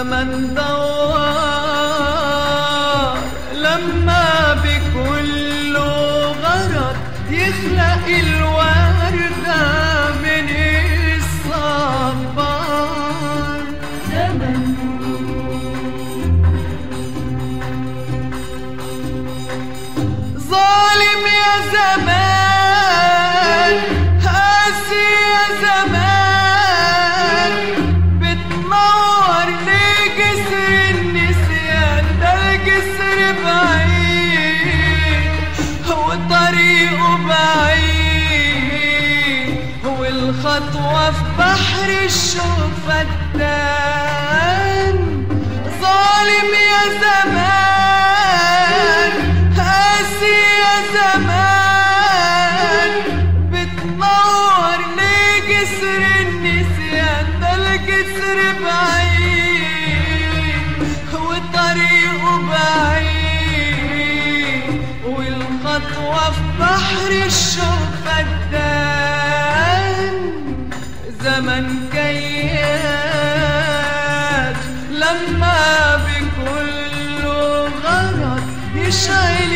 زمن دوار لما بكل غرض يخلق الوردة من الصبار زمن ظالم يا زمان قاسي يا زمان بتنور ليه جسر النسيان ده الجسر بعيد هو طريقه بعيد هو الخطوة في بحر الشوق فتان ظالم يا زمان قاسي يا زمان بتنور ليه جسر النسيان ده الجسر بعيد وطريقه بعيد والخطوة في بحر الشوق فتان زمن كيات لما بكل غرض يشعل